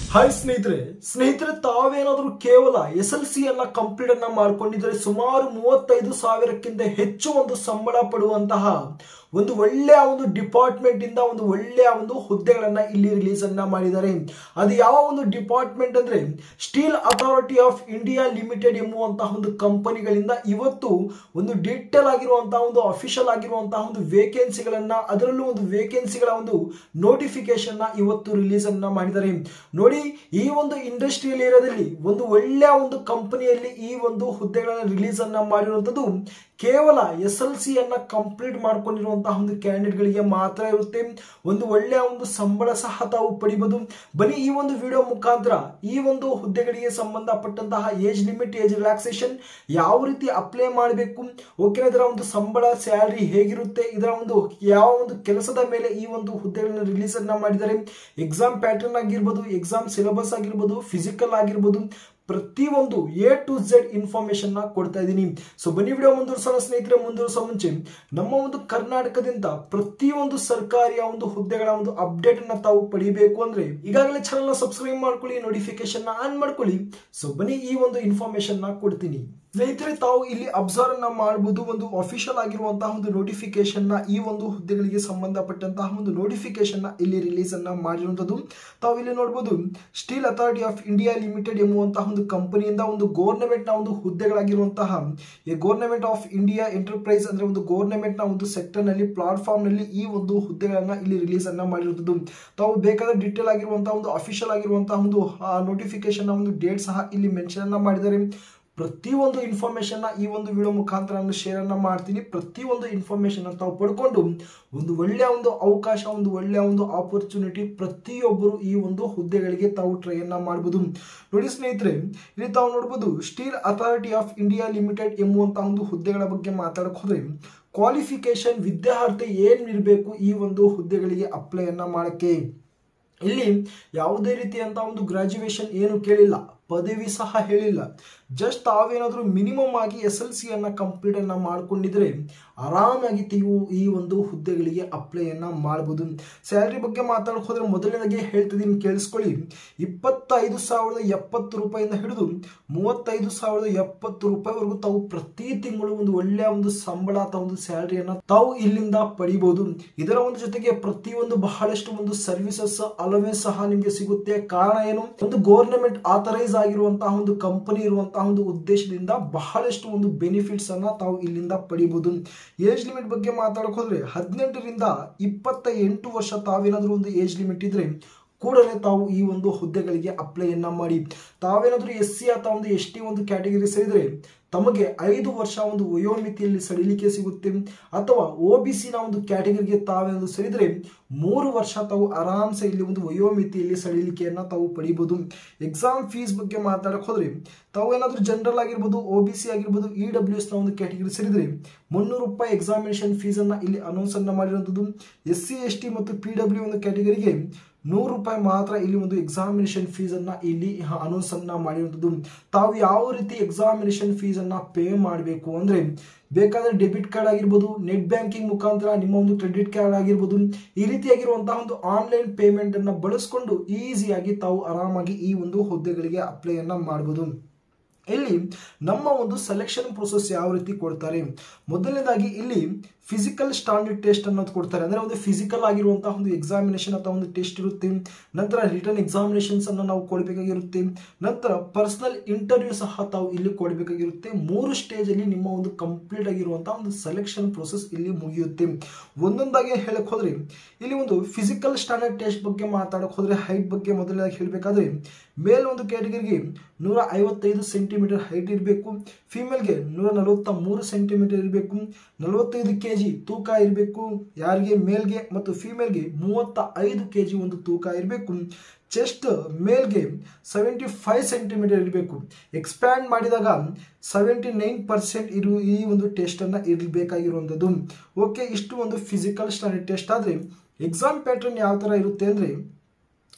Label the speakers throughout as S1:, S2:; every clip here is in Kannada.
S1: ಹಾಯ್ ಸ್ನೇಹಿತರೆ ಸ್ನೇಹಿತರೆ ತಾವೇನಾದ್ರೂ ಕೇವಲ ಎಸ್ ಎಲ್ ಸಿ ಅನ್ನ ಕಂಪ್ಲೀಟ್ ಅನ್ನ ಮಾಡ್ಕೊಂಡಿದ್ರೆ ಸುಮಾರು ಮೂವತ್ತೈದು ಸಾವಿರಕ್ಕಿಂತ ಹೆಚ್ಚು ಒಂದು ಸಂಬಳ ಪಡುವಂತಹ ಒಂದು ಒಳ್ಳೆಯ ಒಂದು ಡಿಪಾರ್ಟ್ಮೆಂಟ್ ಇಂದ ಒಂದು ಒಳ್ಳೆಯ ಒಂದು ಹುದ್ದೆಗಳನ್ನ ಇಲ್ಲಿ ರಿಲೀಸ್ ಅನ್ನ ಮಾಡಿದ್ದಾರೆ ಅದು ಯಾವ ಒಂದು ಡಿಪಾರ್ಟ್ಮೆಂಟ್ ಅಂದ್ರೆ steel authority of India limited ಎಂಬುವಂತಹ ಒಂದು ಕಂಪನಿಗಳಿಂದ ಇವತ್ತು ಒಂದು ಡೀಟೇಲ್ ಆಗಿರುವಂತಹ ಒಂದು ಅಫಿಷಿಯಲ್ ಆಗಿರುವಂತಹ ಒಂದು ವೇಕೆನ್ಸಿಗಳನ್ನ ಅದರಲ್ಲೂ ಒಂದು ವೇಕೆನ್ಸಿಗಳ ಒಂದು ನೋಟಿಫಿಕೇಶನ್ ಇವತ್ತು ರಿಲೀಸ್ ಅನ್ನ ಮಾಡಿದ್ದಾರೆ ನೋಡಿ ಈ ಒಂದು ಇಂಡಸ್ಟ್ರಿಯಲ್ ಏರಿಯಾದಲ್ಲಿ ಒಂದು ಒಳ್ಳೆಯ ಒಂದು ಕಂಪನಿಯಲ್ಲಿ ಈ ಒಂದು ಹುದ್ದೆಗಳನ್ನ ರಿಲೀಸ್ ಅನ್ನ ಮಾಡಿರುವಂತದ್ದು ಕೇವಲ ಎಸ್ ಎಲ್ ಸಿ ಅನ್ನ ಕಂಪ್ಲೀಟ್ ಮಾಡ್ಕೊಂಡಿರುವಂತಹ ಒಂದು ಕ್ಯಾಂಡಿಡೇಟ್ ಗಳಿಗೆ ಮಾತ್ರ ಇರುತ್ತೆ ಒಂದು ಒಳ್ಳೆಯ ಒಂದು ಸಂಬಳ ಸಹ ತಾವು ಪಡಿಬಹುದು ಬನ್ನಿ ಈ ಒಂದು ವಿಡಿಯೋ ಮುಖಾಂತರ ಈ ಒಂದು ಹುದ್ದೆಗಳಿಗೆ ಸಂಬಂಧಪಟ್ಟಂತಹ ಏಜ್ ಲಿಮಿಟ್ ಏಜ್ ರಿಲ್ಯಾಕ್ಸೇಷನ್ ಯಾವ ರೀತಿ ಅಪ್ಲೈ ಮಾಡಬೇಕು ಓಕೆ ಇದರ ಒಂದು ಸಂಬಳ ಸ್ಯಾಲರಿ ಹೇಗಿರುತ್ತೆ ಇದರ ಒಂದು ಯಾವ ಒಂದು ಕೆಲಸದ ಮೇಲೆ ಈ ಒಂದು ಹುದ್ದೆಗಳನ್ನ ರಿಲೀಸ್ ಅನ್ನ ಮಾಡಿದ್ದಾರೆ ಎಕ್ಸಾಮ್ ಪ್ಯಾಟರ್ನ್ ಆಗಿರ್ಬೋದು ಎಕ್ಸಾಮ್ ಸಿಲೆಬಸ್ ಆಗಿರ್ಬೋದು ಫಿಸಿಕಲ್ ಆಗಿರ್ಬೋದು ಪ್ರತಿಯೊಂದು ಎ ಟು ಝೆಡ್ ಇನ್ಫಾರ್ಮೇಶನ್ ನ ಕೊಡ್ತಾ ಇದ್ದೀನಿ ಸೊ ಬನ್ನಿ ವಿಡಿಯೋ ಮುಂದುವರ್ಸೋಣ ಸ್ನೇಹಿತರೆ ಮುಂದುವರ್ಸೋ ಮುಂಚೆ ನಮ್ಮ ಒಂದು ಕರ್ನಾಟಕದಿಂದ ಪ್ರತಿಯೊಂದು ಸರ್ಕಾರಿಯ ಒಂದು ಹುದ್ದೆಗಳ ಒಂದು ಅಪ್ಡೇಟ್ ಅನ್ನ ತಾವು ಪಡಿಬೇಕು ಅಂದ್ರೆ ಈಗಾಗಲೇ ಚಾನಲ್ ನ ಸಬ್ಸ್ಕ್ರೈಬ್ ಮಾಡ್ಕೊಳ್ಳಿ ನೋಟಿಫಿಕೇಶನ್ ನ ಆನ್ ಮಾಡ್ಕೊಳ್ಳಿ ಸೊ ಬನ್ನಿ ಈ ಒಂದು ಇನ್ಫಾರ್ಮೇಶನ್ ನ ಕೊಡ್ತೀನಿ ಸ್ನೇಹಿತರೆ ತಾವು ಇಲ್ಲಿ ಅಬ್ಸರ್ವ್ ಅನ್ನ ಮಾಡಬಹುದು ಒಂದು ಅಫಿಷಿಯಲ್ ಆಗಿರುವಂತಹ ಒಂದು ನೋಟಿಫಿಕೇಶನ್ ನ ಈ ಒಂದು ಹುದ್ದೆಗಳಿಗೆ ಸಂಬಂಧಪಟ್ಟಂತಹ ಒಂದು ನೋಟಿಫಿಕೇಶನ್ ನ ಇಲ್ಲಿ ರಿಲೀಸ್ ಅನ್ನ ಮಾಡಿರುವಂತದ್ದು ತಾವು ಇಲ್ಲಿ ನೋಡಬಹುದು steel authority of India limited ಎಂಬುವಂತಹ ಒಂದು ಕಂಪನಿಯಿಂದ ಒಂದು ಗೌರ್ನಮೆಂಟ್ ನ ಒಂದು ಹುದ್ದೆಗಳಾಗಿರುವಂತಹ ಈ ಗೌರ್ನಮೆಂಟ್ ಆಫ್ ಇಂಡಿಯಾ ಎಂಟರ್ಪ್ರೈಸ್ ಅಂದ್ರೆ ಒಂದು ಗೌರ್ನಮೆಂಟ್ ನ ಒಂದು ಸೆಕ್ಟರ್ ನಲ್ಲಿ ಪ್ಲಾಟ್ಫಾರ್ಮ್ ನಲ್ಲಿ ಈ ಒಂದು ಹುದ್ದೆಗಳನ್ನ ಇಲ್ಲಿ ರಿಲೀಸ್ ಅನ್ನ ಮಾಡಿರುವಂತದ್ದು ತಾವು ಬೇಕಾದ ಡೀಟೇಲ್ ಆಗಿರುವಂತಹ ಒಂದು ಅಫಿಷಿಯಲ್ ಆಗಿರುವಂತಹ ಒಂದು ನೋಟಿಫಿಕೇಶನ್ ನ ಒಂದು ಡೇಟ್ ಸಹ ಇಲ್ಲಿ ಮೆನ್ಷನ್ ಅನ್ನ ಮಾಡಿದ್ದಾರೆ ಪ್ರತಿಯೊಂದು ಇನ್ಫಾರ್ಮೇಶನ್ ಈ ಒಂದು ವಿಡಿಯೋ ಮುಖಾಂತರ ನಾನು ಶೇರ್ ಅನ್ನ ಮಾಡ್ತೀನಿ ಪ್ರತಿಯೊಂದು ಇನ್ಫಾರ್ಮೇಶನ್ ತಾವು ಪಡ್ಕೊಂಡು ಒಂದು ಒಳ್ಳೆಯ ಒಂದು ಅವಕಾಶ ಒಂದು ಒಳ್ಳೆಯ ಒಂದು ಆಪರ್ಚುನಿಟಿ ಪ್ರತಿಯೊಬ್ಬರು ಈ ಒಂದು ಹುದ್ದೆಗಳಿಗೆ ತಾವು ಟ್ರೈ ಅನ್ನ ಮಾಡಬಹುದು ನೋಡಿ ಸ್ನೇಹಿತರೆ ಇಲ್ಲಿ ತಾವು ನೋಡಬಹುದು steel authority of India limited ಎಂಬುವಂತಹ ಒಂದು ಹುದ್ದೆಗಳ ಬಗ್ಗೆ ಮಾತಾಡಕ್ ಹೋದ್ರೆ ಕ್ವಾಲಿಫಿಕೇಶನ್ ವಿದ್ಯಾರ್ಥಿ ಏನ್ ಇರಬೇಕು ಈ ಒಂದು ಹುದ್ದೆಗಳಿಗೆ ಅಪ್ಲೈ ಅನ್ನ ಮಾಡಕ್ಕೆ ಇಲ್ಲಿ ಯಾವುದೇ ರೀತಿಯಂತ ಒಂದು ಗ್ರಾಜುಯೇಷನ್ ಏನು ಕೇಳಿಲ್ಲ ಪದವಿ ಸಹ ಹೇಳಿಲ್ಲ ಜಸ್ಟ್ ತಾವೇನಾದರೂ ಮಿನಿಮಮ್ ಆಗಿ ಎಸ್ ಎಲ್ ಸಿ ಅನ್ನ ಕಂಪ್ಲೀಟ್ ಅನ್ನ ಮಾಡ್ಕೊಂಡಿದ್ರೆ ಆರಾಮಾಗಿ ನೀವು ಈ ಒಂದು ಹುದ್ದೆಗಳಿಗೆ ಅಪ್ಲೈ ಅನ್ನ ಮಾಡಬಹುದು ಸ್ಯಾಲ್ರಿ ಬಗ್ಗೆ ಮಾತಾಡಕ್ ಹೋದ್ರೆ ಮೊದಲನೇದಾಗಿ ಹೇಳ್ತಿದ್ದೀನಿ ಕೇಳಿಸ್ಕೊಳ್ಳಿ ಇಪ್ಪತ್ತೈದು ಸಾವಿರದ ಎಪ್ಪತ್ತು ರೂಪಾಯಿಂದ ಹಿಡಿದು ಮೂವತ್ತೈದು ಸಾವಿರದ ಎಪ್ಪತ್ತು ರೂಪಾಯಿವರೆಗೂ ತಾವು ಪ್ರತಿ ತಿಂಗಳು ಒಂದು ಒಳ್ಳೆಯ ಒಂದು ಸಂಬಳ ಅಥವಾ ಒಂದು ಸ್ಯಾಲರಿಯನ್ನ ತಾವು ಇಲ್ಲಿಂದ ಪಡಿಬಹುದು ಇದರ ಒಂದು ಜೊತೆಗೆ ಪ್ರತಿಯೊಂದು ಬಹಳಷ್ಟು ಒಂದು ಸರ್ವಿಸಸ್ ಅಲವೆನ್ಸ್ ಸಹ ನಿಮಗೆ ಸಿಗುತ್ತೆ ಕಾರಣ ಏನು ಒಂದು ಗೌರ್ನಮೆಂಟ್ ಆಥರೈಸ್ ಆಗಿರುವಂತಹ ಒಂದು ಕಂಪನಿ ಇರುವಂತಹ ಒಂದು ಉದ್ದೇಶದಿಂದ ಬಹಳಷ್ಟು ಒಂದು ಬೆನಿಫಿಟ್ಸ್ ಅನ್ನ ತಾವು ಇಲ್ಲಿಂದ ಪಡಿಬಹುದು ಏಜ್ ಲಿಮಿಟ್ ಬಗ್ಗೆ ಮಾತಾಡಕ್ ಹೋದ್ರೆ ಹದಿನೆಂಟರಿಂದ ಇಪ್ಪತ್ತ ಎಂಟು ವರ್ಷ ತಾವೇನಾದ್ರೂ ಒಂದು ಏಜ್ ಲಿಮಿಟ್ ಇದ್ರೆ ಕೂಡಲೇ ತಾವು ಈ ಒಂದು ಹುದ್ದೆಗಳಿಗೆ ಅಪ್ಲೈಯನ್ನ ಮಾಡಿ ತಾವೇನಾದ್ರೂ ಎಸ್ ಸಿ ಅಥವಾ ಒಂದು ಎಸ್ ಟಿ ಒಂದು ಕ್ಯಾಟಗರಿ ಸೇರಿದ್ರೆ ತಮಗೆ ಐದು ವರ್ಷ ಒಂದು ವಯೋಮಿತಿಯಲ್ಲಿ ಸಡಿಲಿಕೆ ಸಿಗುತ್ತೆ ಅಥವಾ ಒ ಬಿ ಸಿ ನ ಒಂದು ಕ್ಯಾಟಗರಿಗೆ ತಾವೇನಾದ್ರು ಸೇರಿದ್ರೆ ಮೂರು ವರ್ಷ ತಾವು ಆರಾಮ್ಸೆ ಇಲ್ಲಿ ಒಂದು ವಯೋಮಿತಿಯಲ್ಲಿ ಸಡಿಲಿಕೆಯನ್ನ ತಾವು ಪಡಿಬಹುದು ಎಕ್ಸಾಮ್ ಫೀಸ್ ಬಗ್ಗೆ ಮಾತಾಡಕ್ ಹೋದ್ರೆ ತಾವು ಏನಾದ್ರೂ ಜನರಲ್ ಆಗಿರ್ಬೋದು ಒ ಬಿ ಸಿ ಆಗಿರ್ಬೋದು ಇ ಡಬ್ಲ್ಯೂ ಎಸ್ ನ ಒಂದು ಕ್ಯಾಟಗರಿ ಸೇರಿದ್ರೆ ಮುನ್ನೂರು ರೂಪಾಯಿ ಎಕ್ಸಾಮಿನೇಷನ್ ಫೀಸ್ ಅನ್ನ ಇಲ್ಲಿ ಅನೌನ್ಸ್ ಅನ್ನ ಮಾಡಿರುವಂತದ್ದು ಎಸ್ ಸಿ ಎಸ್ ಟಿ ಮತ್ತು ಪಿ ಡಬ್ಲ್ಯೂ ಒಂದು ಕ್ಯಾಟಗರಿಗೆ ನೂರು ರೂಪಾಯಿ ಮಾತ್ರ ಇಲ್ಲಿ ಒಂದು ಎಕ್ಸಾಮಿನೇಷನ್ ಫೀಸ್ ಅನ್ನ ಇಲ್ಲಿ ಅನೌನ್ಸ್ ಅನ್ನ ಮಾಡಿರುವಂತದ್ದು ತಾವು ಯಾವ ರೀತಿ ಎಕ್ಸಾಮಿನೇಷನ್ ಫೀಸ್ ಅನ್ನ ಪೇ ಮಾಡಬೇಕು ಅಂದ್ರೆ ಬೇಕಾದ್ರೆ ಡೆಬಿಟ್ ಕಾರ್ಡ್ ಆಗಿರ್ಬೋದು ನೆಟ್ ಬ್ಯಾಂಕಿಂಗ್ ಮುಖಾಂತರ ನಿಮ್ಮ ಒಂದು ಕ್ರೆಡಿಟ್ ಕಾರ್ಡ್ ಆಗಿರ್ಬೋದು ಈ ರೀತಿಯಾಗಿರುವಂತಹ ಒಂದು ಆನ್ಲೈನ್ ಪೇಮೆಂಟ್ ಅನ್ನ ಬಳಸ್ಕೊಂಡು ಈಸಿಯಾಗಿ ತಾವು ಆರಾಮಾಗಿ ಈ ಒಂದು ಹುದ್ದೆಗಳಿಗೆ ಅಪ್ಲೈ ಅನ್ನ ಮಾಡಬಹುದು ಇಲ್ಲಿ ನಮ್ಮ ಒಂದು ಸೆಲೆಕ್ಷನ್ ಪ್ರೊಸೆಸ್ ಯಾವ ರೀತಿ ಕೊಡ್ತಾರೆ ಮೊದಲನೇದಾಗಿ ಇಲ್ಲಿ ಫಿಸಿಕಲ್ ಸ್ಟ್ಯಾಂಡರ್ಡ್ ಟೆಸ್ಟ್ ಅನ್ನೋದು ಕೊಡ್ತಾರೆ ಅಂದ್ರೆ ಒಂದು ಫಿಸಿಕಲ್ ಆಗಿರುವಂತಹ ಒಂದು ಎಕ್ಸಾಮಿನೇಷನ್ ಅಥವಾ ಒಂದು ಟೆಸ್ಟ್ ಇರುತ್ತೆ ನಂತರ ರಿಟರ್ನ್ ಎಕ್ಸಾಮಿನೇಷನ್ಸ್ ಅನ್ನು ನಾವು ಕೊಡಬೇಕಾಗಿರುತ್ತೆ ನಂತರ ಪರ್ಸನಲ್ ಇಂಟರ್ವ್ಯೂ ಸಹ ತಾವು ಇಲ್ಲಿ ಕೊಡಬೇಕಾಗಿರುತ್ತೆ ಮೂರು ಸ್ಟೇಜ್ ಅಲ್ಲಿ ನಿಮ್ಮ ಒಂದು ಕಂಪ್ಲೀಟ್ ಆಗಿರುವಂತಹ ಒಂದು ಸೆಲೆಕ್ಷನ್ ಪ್ರೊಸೆಸ್ ಇಲ್ಲಿ ಮುಗಿಯುತ್ತೆ ಒಂದೊಂದಾಗಿ ಹೇಳಕ್ ಹೋದ್ರೆ ಇಲ್ಲಿ ಒಂದು ಫಿಸಿಕಲ್ ಸ್ಟ್ಯಾಂಡರ್ಡ್ ಟೆಸ್ಟ್ ಬಗ್ಗೆ ಮಾತಾಡಕ್ ಹೋದ್ರೆ ಹೈಟ್ ಬಗ್ಗೆ ಮೊದಲನೇದಾಗಿ ಹೇಳಬೇಕಾದ್ರೆ ಮೇಲ್ ಒಂದು ಕ್ಯಾಟಗರಿಗೆ ನೂರ ಐವತ್ತೈದು ಸೆಂಟಿಮೀಟರ್ ಹೈಟ್ ಇರಬೇಕು ಫಿಮೇಲ್ಗೆ ನೂರ ನಲವತ್ತ ಮೂರು ಸೆಂಟಿಮೀಟರ್ ಇರಬೇಕು ನಲವತ್ತೈದು ಕೆ ಜಿ ತೂಕ ಇರಬೇಕು ಯಾರಿಗೆ ಮೇಲ್ಗೆ ಮತ್ತು ಫಿಮೇಲ್ಗೆ ಮೂವತ್ತ ಐದು ಕೆ ಜಿ ಒಂದು ತೂಕ ಇರಬೇಕು ಚೆಸ್ಟ್ ಮೇಲ್ಗೆ ಸೆವೆಂಟಿ ಫೈವ್ ಸೆಂಟಿಮೀಟರ್ ಇರಬೇಕು ಎಕ್ಸ್ಪ್ಯಾಂಡ್ ಮಾಡಿದಾಗ ಸೆವೆಂಟಿ ನೈನ್ ಪರ್ಸೆಂಟ್ ಇರು ಈ ಒಂದು ಟೆಸ್ಟನ್ನು ಇರಬೇಕಾಗಿರುವಂಥದ್ದು ಓಕೆ ಇಷ್ಟು ಒಂದು ಫಿಸಿಕಲ್ ಸ್ಟ್ಯಾಂಡರ್ಡ್ ಟೆಸ್ಟ್ ಆದರೆ ಎಕ್ಸಾಮ್ ಪ್ಯಾಟರ್ನ್ ಯಾವ ಥರ ಇರುತ್ತೆ ಅಂದರೆ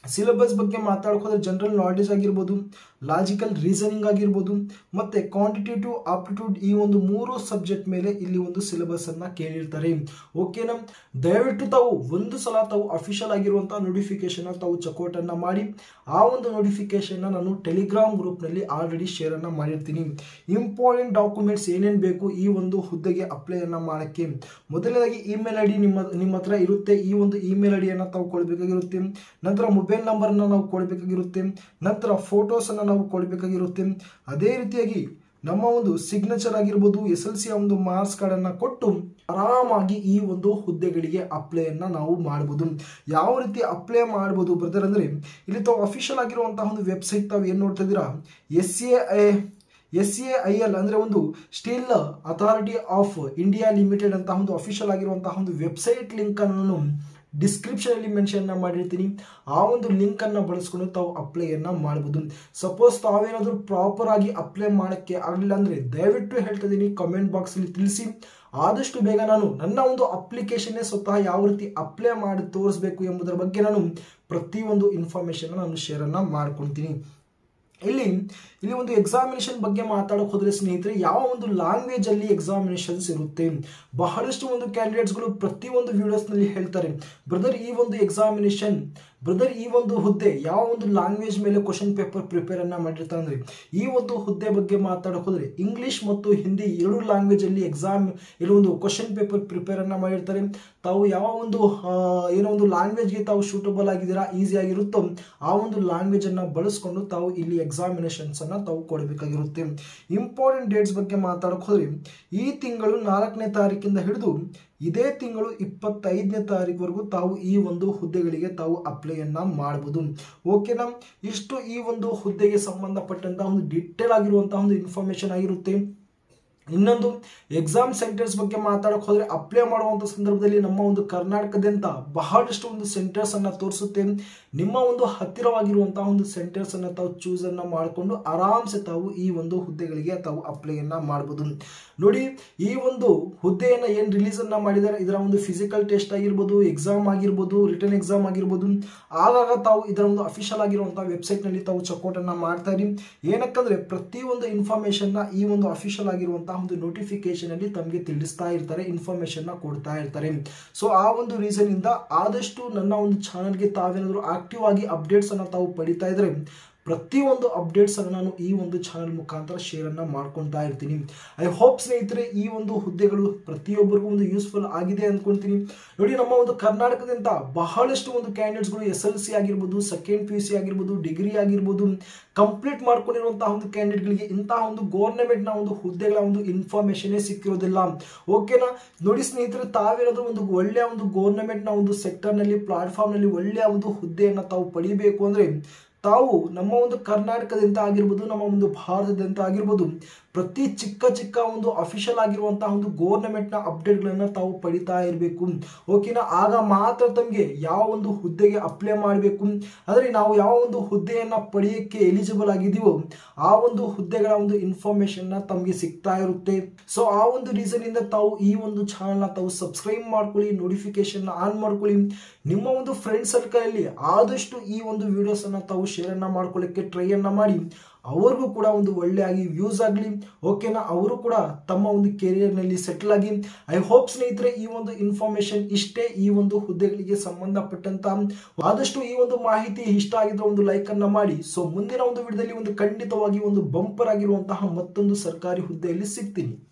S1: ಸಿಲೆಬಸ್ ಬಗ್ಗೆ ಮಾತಾಡ್ಕೋದ್ರೆ ಜನರಲ್ ನಾಲೆಜ್ ಆಗಿರ್ಬೋದು ಲಾಜಿಕಲ್ ರೀಸನಿಂಗ್ ಆಗಿರ್ಬೋದು ಮತ್ತೆ ಕ್ವಾಂಟಿಟೇಟಿವ್ ಆಪ್ಟಿಟ್ಯೂಡ್ ಈ ಒಂದು ಮೂರು ಸಬ್ಜೆಕ್ಟ್ ಮೇಲೆ ಇಲ್ಲಿ ಒಂದು ಸಿಲೆಬಸ್ ಅನ್ನ ಕೇಳಿರ್ತಾರೆ ಓಕೆನಾ ದಯವಿಟ್ಟು ತಾವು ಒಂದು ಸಲ ತಾವು ಅಫಿಷಿಯಲ್ ಆಗಿರುವಂತಹ ನೋಟಿಫಿಕೇಶನ್ ತಾವು ಚೆಕ್ಔಟ್ ಅನ್ನ ಮಾಡಿ ಆ ಒಂದು ನೋಟಿಫಿಕೇಶನ್ ನಾನು ಟೆಲಿಗ್ರಾಮ್ ಗ್ರೂಪ್ ನಲ್ಲಿ ಆಲ್ರೆಡಿ ಶೇರ್ ಅನ್ನ ಮಾಡಿರ್ತೀನಿ ಇಂಪಾರ್ಟೆಂಟ್ ಡಾಕ್ಯುಮೆಂಟ್ಸ್ ಏನೇನು ಬೇಕು ಈ ಒಂದು ಹುದ್ದೆಗೆ ಅಪ್ಲೈ ಅನ್ನ ಮಾಡಕ್ಕೆ ಮೊದಲನೇದಾಗಿ ಇಮೇಲ್ ಐ ಡಿ ನಿಮ್ಮ ನಿಮ್ಮ ಹತ್ರ ಇರುತ್ತೆ ಈ ಒಂದು ಇಮೇಲ್ ಐ ಡಿಯನ್ನು ತಾವು ಕೊಡಬೇಕಾಗಿರುತ್ತೆ ನಂತರ ಮೊಬೈಲ್ ನಂಬರ್ನ ನಾವು ಕೊಡಬೇಕಾಗಿರುತ್ತೆ ನಂತರ ಫೋಟೋಸನ್ನು ನಾವು ಕೊಡಬೇಕಾಗಿರುತ್ತೆ ಅದೇ ರೀತಿಯಾಗಿ ನಮ್ಮ ಒಂದು ಸಿಗ್ನೇಚರ್ ಆಗಿರ್ಬೋದು ಎಸ್ ಎಲ್ ಸಿ ಒಂದು ಮಾರ್ಕ್ಸ್ ಕಾರ್ಡನ್ನು ಕೊಟ್ಟು ಆರಾಮಾಗಿ ಈ ಒಂದು ಹುದ್ದೆಗಳಿಗೆ ಅಪ್ಲೈಯನ್ನು ನಾವು ಮಾಡ್ಬೋದು ಯಾವ ರೀತಿ ಅಪ್ಲೈ ಮಾಡ್ಬೋದು ಬ್ರದರ್ ಅಂದರೆ ಇಲ್ಲಿ ತಾವು ಅಫಿಷಿಯಲ್ ಆಗಿರುವಂತಹ ಒಂದು ವೆಬ್ಸೈಟ್ ತಾವು ಏನು ನೋಡ್ತಾ ಇದ್ದೀರಾ S A S A I L ಅಂದರೆ ಒಂದು steel authority of India limited ಅಂತ ಒಂದು ಅಫಿಷಿಯಲ್ ಆಗಿರುವಂತಹ ಒಂದು ವೆಬ್ಸೈಟ್ ಲಿಂಕ್ ಅನ್ನು ನಾನು ಡಿಸ್ಕ್ರಿಪ್ಷನ್ ಅಲ್ಲಿ ಮೆನ್ಷನ್ ಮಾಡಿರ್ತೀನಿ ಆ ಒಂದು ಲಿಂಕ್ ಅನ್ನ ಬಳಸ್ಕೊಂಡು ತಾವು ಅಪ್ಲೈಯನ್ನ ಮಾಡಬಹುದು ಸಪೋಸ್ ತಾವೇನಾದ್ರೂ ಪ್ರಾಪರ್ ಆಗಿ ಅಪ್ಲೈ ಮಾಡಕ್ಕೆ ಆಗಲಿಲ್ಲ ಅಂದ್ರೆ ದಯವಿಟ್ಟು ಹೇಳ್ತಾ ಇದೀನಿ ಕಮೆಂಟ್ ಬಾಕ್ಸ್ ಅಲ್ಲಿ ತಿಳಿಸಿ ಆದಷ್ಟು ಬೇಗ ನಾನು ನನ್ನ ಒಂದು ಅಪ್ಲಿಕೇಶನ್ ಸ್ವತಃ ಯಾವ ರೀತಿ ಅಪ್ಲೈ ಮಾಡಿ ತೋರಿಸಬೇಕು ಎಂಬುದರ ಬಗ್ಗೆ ನಾನು ಪ್ರತಿಯೊಂದು ಇನ್ಫಾರ್ಮೇಶನ್ ನಾನು ಶೇರ್ ಅನ್ನ ಮಾಡ್ಕೊಳ್ತೀನಿ ಇಲ್ಲಿ ಇಲ್ಲಿ ಒಂದು ಎಕ್ಸಾಮಿನೇಷನ್ ಬಗ್ಗೆ ಮಾತಾಡೋಕೆ ಹೋದ್ರೆ ಸ್ನೇಹಿತರೆ ಯಾವ ಒಂದು ಲ್ಯಾಂಗ್ವೇಜ್ ಅಲ್ಲಿ ಎಕ್ಸಾಮಿನೇಷನ್ಸ್ ಇರುತ್ತೆ ಬಹಳಷ್ಟು ಒಂದು ಕ್ಯಾಂಡಿಡೇಟ್ಸ್ಗಳು ಪ್ರತಿಯೊಂದು ವಿಡಿಯೋಸ್ನಲ್ಲಿ ಹೇಳ್ತಾರೆ ಬ್ರದರ್ ಈ ಒಂದು ಎಕ್ಸಾಮಿನೇಷನ್ ಬ್ರದರ್ ಈ ಒಂದು ಹುದ್ದೆ ಯಾವ ಒಂದು ಲ್ಯಾಂಗ್ವೇಜ್ ಮೇಲೆ ಕ್ವಶನ್ ಪೇಪರ್ ಪ್ರಿಪೇರ್ ಅನ್ನ ಮಾಡಿರ್ತಾರೆ ಅಂದ್ರೆ ಈ ಒಂದು ಹುದ್ದೆ ಬಗ್ಗೆ ಮಾತಾಡೋಕೆ ಹೋದ್ರೆ ಇಂಗ್ಲಿಷ್ ಮತ್ತು ಹಿಂದಿ ಎರಡು ಲ್ಯಾಂಗ್ವೇಜ್ ಅಲ್ಲಿ ಎಕ್ಸಾಮ್ ಇಲ್ಲಿ ಒಂದು ಕ್ವಶನ್ ಪೇಪರ್ ಪ್ರಿಪೇರ್ ಅನ್ನ ಮಾಡಿರ್ತಾರೆ ತಾವು ಯಾವ ಒಂದು ಆ, ಏನೋ ಒಂದು ಲ್ಯಾಂಗ್ವೇಜ್ಗೆ ತಾವು ಸೂಟಬಲ್ ಆಗಿದ್ದೀರಾ ಈಸಿ ಆಗಿರುತ್ತೋ ಆ ಒಂದು ಲ್ಯಾಂಗ್ವೇಜ್ ಅನ್ನ ಬಳಸ್ಕೊಂಡು ತಾವು ಇಲ್ಲಿ ಎಕ್ಸಾಮಿನೇಷನ್ಸ್ ಅನ್ನ ತಾವು ಕೊಡಬೇಕಾಗಿರುತ್ತೆ ಇಂಪಾರ್ಟೆಂಟ್ ಡೇಟ್ಸ್ ಬಗ್ಗೆ ಮಾತಾಡೋಕೆ ಹೋದ್ರೆ ಈ ತಿಂಗಳು ನಾಲ್ಕನೇ ತಾರೀಕಿಂದ ಹಿಡಿದು ಇದೇ ತಿಂಗಳು ಇಪ್ಪತ್ತೈದನೇ ತಾರೀಕುವರೆಗೂ ತಾವು ಈ ಒಂದು ಹುದ್ದೆಗಳಿಗೆ ತಾವು ಅಪ್ಲೈಯನ್ನ ಮಾಡಬಹುದು ಓಕೆನಾ ಇಷ್ಟು ಈ ಒಂದು ಹುದ್ದೆಗೆ ಸಂಬಂಧಪಟ್ಟಂತಹ ಒಂದು ಡೀಟೇಲ್ ಆಗಿರುವಂತಹ ಒಂದು ಇನ್ಫಾರ್ಮೇಶನ್ ಆಗಿರುತ್ತೆ ಇನ್ನೊಂದು ಎಕ್ಸಾಮ್ ಸೆಂಟರ್ಸ್ ಬಗ್ಗೆ ಮಾತಾಡಕ್ ಹೋದ್ರೆ ಅಪ್ಲೈ ಮಾಡುವಂತ ಸಂದರ್ಭದಲ್ಲಿ ನಮ್ಮ ಒಂದು ಕರ್ನಾಟಕದಿಂದ ಬಹಳಷ್ಟು ಒಂದು ಸೆಂಟರ್ಸ್ ಅನ್ನ ತೋರಿಸುತ್ತೆ ನಿಮ್ಮ ಒಂದು ಹತ್ತಿರವಾಗಿರುವಂತಹ ಒಂದು ಸೆಂಟರ್ಸ್ ಅನ್ನ ತಾವು ಚೂಸ್ ಅನ್ನ ಮಾಡಿಕೊಂಡು ಆರಾಮ್ಸೆ ತಾವು ಈ ಒಂದು ಹುದ್ದೆಗಳಿಗೆ ತಾವು ಅಪ್ಲೈಯನ್ನ ಮಾಡಬಹುದು ನೋಡಿ ಈ ಒಂದು ಹುದ್ದೆಯನ್ನ ಏನ್ ರಿಲೀಸ್ ಅನ್ನ ಮಾಡಿದ್ದಾರೆ ಇದರ ಒಂದು ಫಿಸಿಕಲ್ ಟೆಸ್ಟ್ ಆಗಿರ್ಬೋದು ಎಕ್ಸಾಮ್ ಆಗಿರ್ಬೋದು ರಿಟರ್ನ್ ಎಕ್ಸಾಮ್ ಆಗಿರ್ಬೋದು ಆಗಾಗ ತಾವು ಇದರ ಒಂದು ಅಫಿಷಿಯಲ್ ಆಗಿರುವಂತಹ ವೆಬ್ಸೈಟ್ ನಲ್ಲಿ ತಾವು ಚೆಕ್ಔಟ್ ಅನ್ನ ಮಾಡ್ತಾ ಇರಿ ಏನಕ್ಕಂದ್ರೆ ಪ್ರತಿಯೊಂದು ಇನ್ಫಾರ್ಮೇಶನ್ ನ ಈ ಒಂದು ಅಫಿಷಿಯಲ್ ಆಗಿರುವಂತಹ ಒಂದು ನೋಟಿಫಿಕೇಶನ್ ಅಲ್ಲಿ ತಮಗೆ ತಿಳಿಸ್ತಾ ಇರ್ತಾರೆ ಇನ್ಫಾರ್ಮೇಶನ್ ನ ಕೊಡ್ತಾ ಇರ್ತಾರೆ ಸೊ ಆ ಒಂದು ರೀಸನ್ ಇಂದ ಆದಷ್ಟು ನನ್ನ ಒಂದು ಚಾನಲ್ಗೆ ತಾವೇನಾದರೂ ಆಕ್ಟಿವ್ ಆಗಿ ಅಪ್ಡೇಟ್ಸ್ ಅನ್ನ ತಾವು ಪಡಿತಾ ಇದ್ರೆ ಪ್ರತಿಯೊಂದು ಅಪ್ಡೇಟ್ಸ್ ಅನ್ನು ನಾನು ಈ ಒಂದು ಚಾನಲ್ ಮುಖಾಂತರ ಶೇರ್ ಅನ್ನ ಮಾಡ್ಕೊಳ್ತಾ ಇರ್ತೀನಿ ಐ ಹೋಪ್ ಸ್ನೇಹಿತರೆ ಈ ಒಂದು ಹುದ್ದೆಗಳು ಪ್ರತಿಯೊಬ್ಬರಿಗೂ ಒಂದು ಯೂಸ್ಫುಲ್ ಆಗಿದೆ ಅಂದ್ಕೊಳ್ತೀನಿ ನೋಡಿ ನಮ್ಮ ಒಂದು ಕರ್ನಾಟಕದಿಂದ ಬಹಳಷ್ಟು ಒಂದು ಕ್ಯಾಂಡಿಡೇಟ್ಸ್ಗಳು ಎಸ್ ಎಲ್ ಸಿ ಆಗಿರ್ಬೋದು ಸೆಕೆಂಡ್ ಪಿ ಯು ಸಿ ಆಗಿರ್ಬೋದು ಡಿಗ್ರಿ ಆಗಿರ್ಬೋದು ಕಂಪ್ಲೀಟ್ ಮಾಡ್ಕೊಂಡಿರುವಂತಹ ಒಂದು ಕ್ಯಾಂಡಿಡೇಟ್ಗಳಿಗೆ ಇಂತಹ ಒಂದು ಗೌರ್ಮೆಂಟ್ ನ ಒಂದು ಹುದ್ದೆಗಳ ಒಂದು ಇನ್ಫಾರ್ಮೇಶನ್ ಸಿಕ್ಕಿರೋದಿಲ್ಲ ಓಕೆನಾ ನೋಡಿ ಸ್ನೇಹಿತರೆ ತಾವೇನಾದ್ರೂ ಒಂದು ಒಳ್ಳೆಯ ಒಂದು ಗೌರ್ಮೆಂಟ್ ನ ಒಂದು ಸೆಕ್ಟರ್ ನಲ್ಲಿ ಪ್ಲಾಟ್ಫಾರ್ಮ್ ನಲ್ಲಿ ಒಳ್ಳೆಯ ಒಂದು ಹುದ್ದೆಯನ್ನ ತಾವು ಪಡಿಬೇಕು ಅಂದ್ರೆ ತಾವು ನಮ್ಮ ಒಂದು ಕರ್ನಾಟಕದಿಂದ ಆಗಿರ್ಬೋದು ನಮ್ಮ ಒಂದು ಭಾರತದಿಂದ ಆಗಿರ್ಬೋದು ಪ್ರತಿ ಚಿಕ್ಕ ಚಿಕ್ಕ ಒಂದು ಅಫಿಷಿಯಲ್ ಆಗಿರುವಂತಹ ಒಂದು ಗೌರ್ಮೆಂಟ್ ನ ಅಪ್ಡೇಟ್ಗಳನ್ನ ತಾವು ಪಡಿತಾ ಇರಬೇಕು ಓಕೆನಾ ಆಗ ಮಾತ್ರ ತಮಗೆ ಯಾವ ಒಂದು ಹುದ್ದೆಗೆ ಅಪ್ಲೈ ಮಾಡಬೇಕು ಅಂದ್ರೆ ನಾವು ಯಾವ ಒಂದು ಹುದ್ದೆಯನ್ನ ಪಡೆಯಕ್ಕೆ ಎಲಿಜಿಬಲ್ ಆಗಿದೀವೋ ಆ ಒಂದು ಹುದ್ದೆಗಳ ಒಂದು ಇನ್ಫಾರ್ಮೇಶನ್ ನ ತಮಗೆ ಸಿಗ್ತಾ ಇರುತ್ತೆ ಸೊ ಆ ಒಂದು ರೀಸನ್ ಇಂದ ತಾವು ಈ ಒಂದು ಚಾನಲ್ ನ ತಾವು ಸಬ್ಸ್ಕ್ರೈಬ್ ಮಾಡ್ಕೊಳ್ಳಿ ನೋಟಿಫಿಕೇಶನ್ ಆನ್ ಮಾಡ್ಕೊಳ್ಳಿ ನಿಮ್ಮ ಒಂದು ಫ್ರೆಂಡ್ ಸರ್ಕಲ್ ಅಲ್ಲಿ ಆದಷ್ಟು ಈ ಒಂದು ವಿಡಿಯೋಸ್ ಅನ್ನ ತಾವು ಶೇರ್ ಅನ್ನ ಮಾಡ್ಕೊಳ್ಳಿಕ್ಕೆ ಟ್ರೈ ಅನ್ನ ಮಾಡಿ ಅವ್ರಿಗೂ ಕೂಡ ಒಂದು ಒಳ್ಳೆಯಾಗಿ ವ್ಯೂಸ್ ಆಗಲಿ ಓಕೆನಾ ಅವರು ಕೂಡ ತಮ್ಮ ಒಂದು ಕೆರಿಯರ್ನಲ್ಲಿ ಸೆಟಲ್ ಆಗಿ ಐ ಹೋಪ್ ಸ್ನೇಹಿತರೆ ಈ ಒಂದು ಇನ್ಫಾರ್ಮೇಶನ್ ಇಷ್ಟೇ ಈ ಒಂದು ಹುದ್ದೆಗಳಿಗೆ ಸಂಬಂಧಪಟ್ಟಂತ ಆದಷ್ಟು ಈ ಒಂದು ಮಾಹಿತಿ ಇಷ್ಟ ಆಗಿದ್ರೆ ಒಂದು ಲೈಕ್ ಅನ್ನ ಮಾಡಿ ಸೊ ಮುಂದಿನ ಒಂದು ವಿಡಿಯೋದಲ್ಲಿ ಒಂದು ಖಂಡಿತವಾಗಿ ಒಂದು ಬಂಪರ್ ಆಗಿರುವಂತಹ ಮತ್ತೊಂದು ಸರ್ಕಾರಿ ಹುದ್ದೆಯಲ್ಲಿ ಸಿಗ್ತೀನಿ